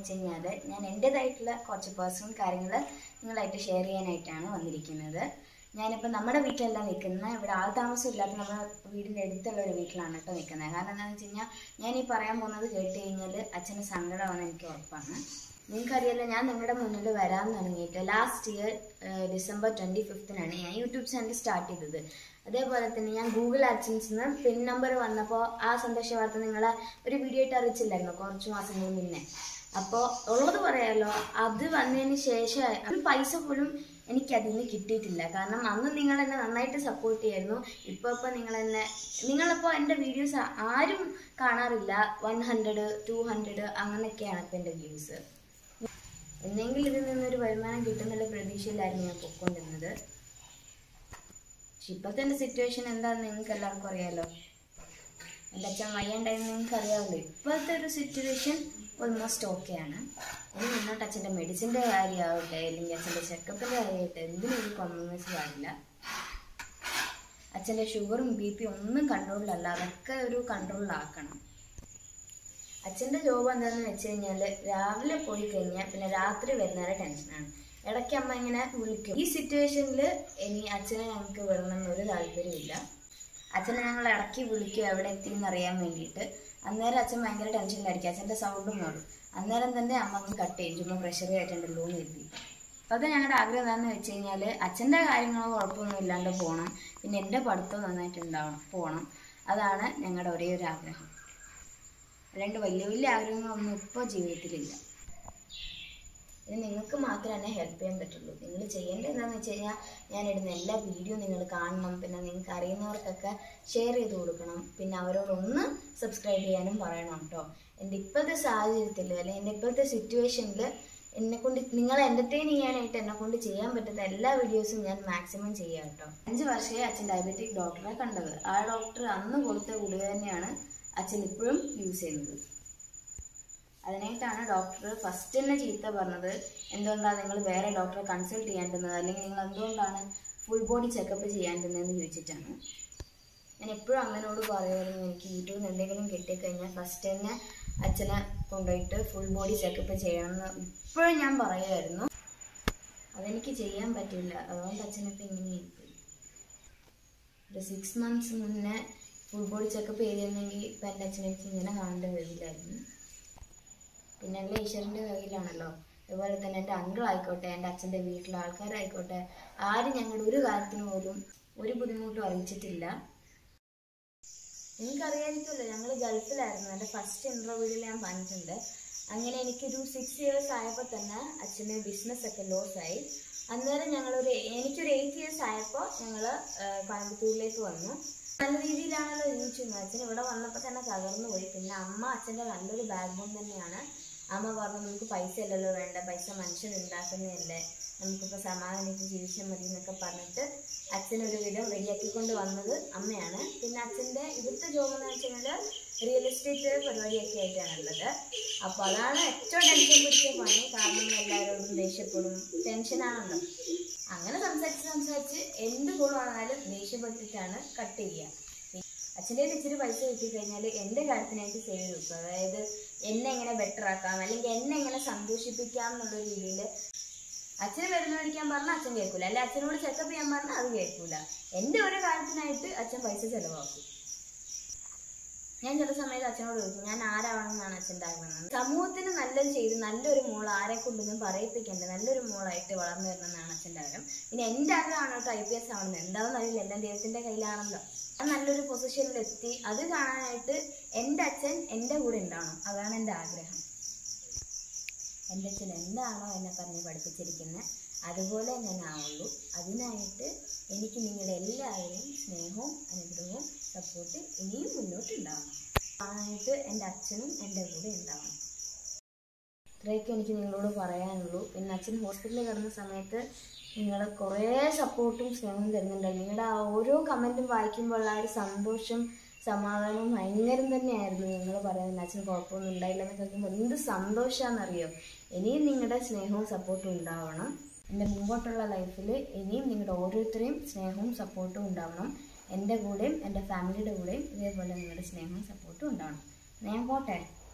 വെച്ച് കഴിഞ്ഞാൽ ഞാൻ എൻ്റെതായിട്ടുള്ള കുറച്ച് പേഴ്സണൽ കാര്യങ്ങൾ നിങ്ങളായിട്ട് ഷെയർ ചെയ്യാനായിട്ടാണ് വന്നിരിക്കുന്നത് ഞാനിപ്പോൾ നമ്മുടെ വീട്ടിലല്ല നിൽക്കുന്നത് ഇവിടെ ആൾ താമസം ഇല്ലാത്ത നമ്മുടെ വീടിൻ്റെ അടുത്തുള്ള ഒരു വീട്ടിലാണ് കേട്ടോ നിൽക്കുന്നത് കാരണം എന്താണെന്ന് വെച്ച് കഴിഞ്ഞാൽ ഞാൻ ഈ പറയാൻ പോകുന്നത് കേട്ട് കഴിഞ്ഞാൽ അച്ഛന് സങ്കടമാണെന്ന് എനിക്ക് ഉറപ്പാണ് നിങ്ങൾക്കറിയാലോ ഞാൻ നിങ്ങളുടെ മുന്നിൽ വരാൻ തുടങ്ങിയിട്ട് ലാസ്റ്റ് ഇയർ ഡിസംബർ ട്വൻറ്റി ഫിഫ്തിനാണ് ഞാൻ യൂട്യൂബ് ചാനൽ സ്റ്റാർട്ട് ചെയ്തത് അതേപോലെ തന്നെ ഞാൻ ഗൂഗിൾ ആഡ്സൻസിൽ നിന്ന് പിൻ നമ്പർ വന്നപ്പോൾ ആ സന്തോഷ വാർത്ത നിങ്ങളെ ഒരു വീഡിയോ ആയിട്ട് അറിയിച്ചില്ലായിരുന്നു കുറച്ച് മാസങ്ങൾ മുന്നേ അപ്പോൾ ഉള്ളത് പറയാലോ അത് വന്നതിന് ശേഷം ഒരു പൈസ പോലും എനിക്ക് അതിൽ നിന്ന് കിട്ടിയിട്ടില്ല കാരണം അന്ന് നിങ്ങൾ എന്നെ നന്നായിട്ട് സപ്പോർട്ട് ചെയ്യായിരുന്നു ഇപ്പോൾ ഇപ്പോൾ നിങ്ങൾ എന്നെ നിങ്ങളിപ്പോൾ എൻ്റെ വീഡിയോസ് ആരും കാണാറില്ല വൺ ഹൺഡ്രഡ് ടു ഹൺഡ്രഡ് അങ്ങനെയൊക്കെയാണ് ഇപ്പോൾ എൻ്റെ വ്യൂസ് എന്നെങ്കിലും ഇതിൽ നിന്നൊരു വരുമാനം കിട്ടുന്നുള്ള പ്രതീക്ഷയിലായിരുന്നു ഞാൻ പൊയ്ക്കൊണ്ടിരുന്നത് പക്ഷെ ഇപ്പോഴത്തെ എൻ്റെ സിറ്റുവേഷൻ എന്താണെന്ന് നിങ്ങൾക്ക് എല്ലാവർക്കും അറിയാലോ എൻ്റെ അച്ഛൻ വയ്യണ്ടായെന്ന് നിങ്ങൾക്ക് അറിയാമല്ലോ ഇപ്പോഴത്തെ ഒരു സിറ്റുവേഷൻ ഓൾമോസ്റ്റ് ഓക്കെയാണ് ഇനി മുന്നോട്ട് അച്ഛൻ്റെ മെഡിസിൻ്റെ കാര്യമാവട്ടെ അല്ലെങ്കിൽ അച്ഛൻ്റെ ചെക്കപ്പിൻ്റെ കാര്യമാവട്ടെ എന്തിനും ഒരു കോംപ്രമൈസ് പാടില്ല അച്ഛൻ്റെ ഷുഗറും ബി പി ഒന്നും കൺട്രോളിലല്ല അതൊക്കെ ഒരു കൺട്രോളിലാക്കണം അച്ഛൻ്റെ ജോബ് എന്താണെന്ന് വെച്ച് കഴിഞ്ഞാൽ രാവിലെ പോയി കഴിഞ്ഞാൽ പിന്നെ രാത്രി വരുന്നവരെ ടെൻഷനാണ് ഇടയ്ക്ക് അമ്മ ഇങ്ങനെ വിളിക്കും ഈ സിറ്റുവേഷനിൽ ഇനി അച്ഛനെ ഞങ്ങൾക്ക് വിടണം എന്നൊരു താല്പര്യമില്ല അച്ഛനെ ഞങ്ങൾ ഇടയ്ക്ക് വിളിക്കും എവിടെ എത്തിയെന്ന് അറിയാൻ വേണ്ടിയിട്ട് അന്നേരം അച്ഛൻ ഭയങ്കര ടെൻഷനിലായിരിക്കും അച്ഛൻ്റെ സൗണ്ടും മാറും അന്നേരം തന്നെ അമ്മ അങ്ങ് കട്ട് ചെയ്യും ചുമ്മാ പ്രഷർ കയറ്റണ്ടല്ലോ എന്ന് കരുതി അപ്പോൾ അത് ഞങ്ങളുടെ ആഗ്രഹം എന്താണെന്ന് വെച്ച് കഴിഞ്ഞാൽ അച്ഛൻ്റെ കാര്യങ്ങളോ കുഴപ്പമൊന്നും ഇല്ലാണ്ട് പോകണം പിന്നെ എൻ്റെ പഠിത്തം നന്നായിട്ട് ഉണ്ടാവണം പോകണം അതാണ് ഞങ്ങളുടെ ഒരേ ഒരു ആഗ്രഹം അല്ലാണ്ട് വലിയ വലിയ ആഗ്രഹങ്ങളൊന്നും ഇപ്പോൾ ജീവിതത്തിലില്ല ഇത് നിങ്ങൾക്ക് മാത്രമേ എന്നെ ഹെൽപ്പ് ചെയ്യാൻ പറ്റുള്ളൂ നിങ്ങൾ ചെയ്യേണ്ടത് എന്താണെന്ന് വെച്ച് കഴിഞ്ഞാൽ ഞാൻ ഇടുന്ന എല്ലാ വീഡിയോ നിങ്ങൾ കാണണം പിന്നെ നിങ്ങൾക്ക് അറിയുന്നവർക്കൊക്കെ ഷെയർ ചെയ്ത് കൊടുക്കണം പിന്നെ അവരോടൊന്ന് സബ്സ്ക്രൈബ് ചെയ്യാനും പറയണം കേട്ടോ എൻ്റെ ഇപ്പോഴത്തെ സാഹചര്യത്തിൽ അല്ലെങ്കിൽ എൻ്റെ ഇപ്പോഴത്തെ സിറ്റുവേഷനിൽ എന്നെ കൊണ്ട് നിങ്ങളെ എൻ്റർടൈൻ ചെയ്യാനായിട്ട് എന്നെ കൊണ്ട് ചെയ്യാൻ പറ്റുന്ന എല്ലാ വീഡിയോസും ഞാൻ മാക്സിമം ചെയ്യാം കേട്ടോ അഞ്ച് വർഷമേ അച്ഛൻ ഡയബറ്റിക് ഡോക്ടറെ കണ്ടത് ആ ഡോക്ടർ അന്ന് കൊടുത്ത ഗുളിക തന്നെയാണ് അച്ഛൻ ഇപ്പോഴും യൂസ് ചെയ്യുന്നത് അതിനായിട്ടാണ് ഡോക്ടർ ഫസ്റ്റ് തന്നെ ചീത്ത പറഞ്ഞത് എന്തുകൊണ്ടാണ് നിങ്ങൾ വേറെ ഡോക്ടറെ കൺസൾട്ട് ചെയ്യാണ്ടുന്നത് അല്ലെങ്കിൽ നിങ്ങൾ എന്തുകൊണ്ടാണ് ഫുൾ ബോഡി ചെക്കപ്പ് ചെയ്യാണ്ടുന്നതെന്ന് ചോദിച്ചിട്ടാണ് ഞാൻ എപ്പോഴും അമ്മനോട് പറയുമായിരുന്നു എനിക്ക് യൂട്യൂബിൽ നിന്ന് എന്തെങ്കിലും കിട്ടിക്കഴിഞ്ഞാൽ ഫസ്റ്റ് തന്നെ അച്ഛനെ കൊണ്ടുപോയിട്ട് ഫുൾ ബോഡി ചെക്കപ്പ് ചെയ്യണമെന്ന് ഇപ്പോഴും ഞാൻ പറയുമായിരുന്നു അതെനിക്ക് ചെയ്യാൻ പറ്റില്ല അതുകൊണ്ട് അച്ഛനിപ്പോൾ ഇങ്ങനെയായിപ്പോയി ഒരു സിക്സ് മന്ത്സ് മുന്നേ ഫുൾ ബോഡി ചെക്കപ്പ് ചെയ്തിരുന്നെങ്കിൽ ഇപ്പം എൻ്റെ അച്ഛനെ എനിക്ക് ഇങ്ങനെ കാണേണ്ടി വരില്ലായിരുന്നു പിന്നെ എല്ലാം ഈശ്വരൻ്റെ കയ്യിലാണല്ലോ അതുപോലെ തന്നെ എൻ്റെ അങ്കിൾ ആയിക്കോട്ടെ എൻ്റെ അച്ഛൻ്റെ വീട്ടിലെ ആൾക്കാരായിക്കോട്ടെ ആരും ഞങ്ങളുടെ ഒരു കാര്യത്തിന് പോലും ഒരു ബുദ്ധിമുട്ടും അറിയിച്ചിട്ടില്ല നിങ്ങൾക്കറിയാമായിരിക്കുമല്ലോ ഞങ്ങൾ ഗൾഫിലായിരുന്നു എൻ്റെ ഫസ്റ്റ് ഇൻ്റർവ്യൂവിൽ ഞാൻ പറഞ്ഞിട്ടുണ്ട് അങ്ങനെ എനിക്കൊരു സിക്സ് ഇയേഴ്സ് ആയപ്പോൾ തന്നെ അച്ഛന് ബിസിനസ് ഒക്കെ ലോസ് ആയി അന്നേരം ഞങ്ങളൊരു എനിക്കൊരു എയ്റ്റ് ഇയേഴ്സ് ആയപ്പോൾ ഞങ്ങൾ കോയമ്പത്തൂരിലേക്ക് വന്നു നല്ല രീതിയിലാണല്ലോ ജീവിച്ചിരുന്നത് അച്ഛൻ ഇവിടെ വന്നപ്പോൾ തന്നെ തകർന്നു പോയി പിന്നെ അമ്മ അച്ഛൻ്റെ നല്ലൊരു ബാക്ക് ബോൺ തന്നെയാണ് അമ്മ പറഞ്ഞു നമുക്ക് പൈസ അല്ലല്ലോ വേണ്ട പൈസ മനുഷ്യൻ ഉണ്ടാക്കുന്നതല്ലേ നമുക്കിപ്പോൾ സമാധാനിച്ച് ജീവിച്ചാൽ മതി എന്നൊക്കെ പറഞ്ഞിട്ട് അച്ഛനൊരു വിധം റെഡിയാക്കിക്കൊണ്ട് വന്നത് അമ്മയാണ് പിന്നെ അച്ഛൻ്റെ ഇവിടുത്തെ ജോബ് എന്ന് വെച്ച് കഴിഞ്ഞാൽ റിയൽ എസ്റ്റേറ്റ് പരിപാടിയൊക്കെ ആയിട്ടാണുള്ളത് അപ്പോൾ അതാണ് ഏറ്റവും ടെൻഷൻ പിടിച്ച പണി കാരണം എല്ലാവരോടും ദേഷ്യപ്പെടും ടെൻഷനാണല്ലോ അങ്ങനെ സംസാരിച്ച് സംസാരിച്ച് എന്ത് കോൾ വന്നാലും ദേഷ്യപ്പെട്ടിട്ടാണ് കട്ട് ചെയ്യുക അച്ഛൻ്റെ കയ്യിൽ ഇച്ചിരി പൈസ കിട്ടിക്കഴിഞ്ഞാൽ എൻ്റെ കാര്യത്തിനായിട്ട് സേവ് ചെയ്ത് വെക്കും അതായത് എന്നെ എങ്ങനെ ബെറ്റർ ആക്കാം അല്ലെങ്കിൽ എന്നെ എങ്ങനെ സന്തോഷിപ്പിക്കാം എന്നുള്ള രീതിയിൽ അച്ഛന് മരുന്ന് മേടിക്കാൻ പറഞ്ഞാൽ അച്ഛൻ കേൾക്കൂല അല്ലെ അച്ഛനോട് ചെക്കപ്പ് ചെയ്യാൻ പറഞ്ഞാൽ അത് കേൾക്കൂല എൻ്റെ ഒരു കാര്യത്തിനായിട്ട് അച്ഛൻ പൈസ ചെലവാക്കും ഞാൻ ചില സമയത്ത് അച്ഛനോട് ചോദിക്കും ഞാൻ ആരാവണമെന്നാണ് അച്ഛൻ്റെ ആഗ്രഹം സമൂഹത്തിന് നല്ലത് ചെയ്ത് നല്ലൊരു മോൾ ആരെ കൊണ്ടൊന്നും പറയിപ്പിക്കണ്ട നല്ലൊരു മോളായിട്ട് വളർന്നു വരണമെന്നാണ് അച്ഛൻ്റെ ആഗ്രഹം പിന്നെ എൻ്റെ ആഗ്രഹമാണ് കേട്ടോ ഐ പി എസ് ആവണമെന്ന് എന്താണെന്ന് അറിയില്ല എല്ലാം ദൈവത്തിൻ്റെ കയ്യിലാണല്ലോ ഞാൻ നല്ലൊരു പൊസിഷനിലെത്തി അത് കാണാനായിട്ട് എൻ്റെ അച്ഛൻ എൻ്റെ കൂടെ ഉണ്ടാവണം അതാണ് എൻ്റെ ആഗ്രഹം എൻ്റെ അച്ഛൻ എന്താണോ എന്നെ പറഞ്ഞ് പഠിപ്പിച്ചിരിക്കുന്നത് അതുപോലെ ഞാൻ ആവുള്ളൂ അതിനായിട്ട് എനിക്ക് നിങ്ങളുടെ എല്ലാവരെയും സ്നേഹവും അനുഗ്രഹവും സപ്പോർട്ട് ഇനിയും മുന്നോട്ട് ഉണ്ടാവണം ആയിട്ട് എൻ്റെ അച്ഛനും എൻ്റെ കൂടെ ഉണ്ടാവണം ഇത്രയൊക്കെ എനിക്ക് നിങ്ങളോട് പറയാനുള്ളൂ പിന്നെ അച്ഛൻ ഹോസ്പിറ്റലിൽ കിടന്ന സമയത്ത് നിങ്ങൾ കുറേ സപ്പോർട്ടും സ്നേഹവും തരുന്നുണ്ട് നിങ്ങളുടെ ആ ഓരോ കമൻറ്റും വായിക്കുമ്പോൾ ആ ഒരു സന്തോഷം സമാധാനവും ഭയങ്കരം തന്നെയായിരുന്നു നിങ്ങൾ പറയുന്നത് അച്ഛൻ കുഴപ്പമൊന്നും ഉണ്ടായില്ല എന്ന് കേൾക്കുമ്പോൾ എന്ത് സന്തോഷമാണെന്നറിയോ ഇനിയും നിങ്ങളുടെ സ്നേഹവും സപ്പോർട്ടും ഉണ്ടാവണം എൻ്റെ മുമ്പോട്ടുള്ള ലൈഫിൽ ഇനിയും നിങ്ങളുടെ ഓരോരുത്തരെയും സ്നേഹവും സപ്പോർട്ടും ഉണ്ടാവണം എൻ്റെ കൂടെയും എൻ്റെ ഫാമിലിയുടെ കൂടെയും ഇതേപോലെ നിങ്ങളുടെ സ്നേഹവും സപ്പോർട്ടും ഉണ്ടാവണം ഞാൻ പോട്ടെ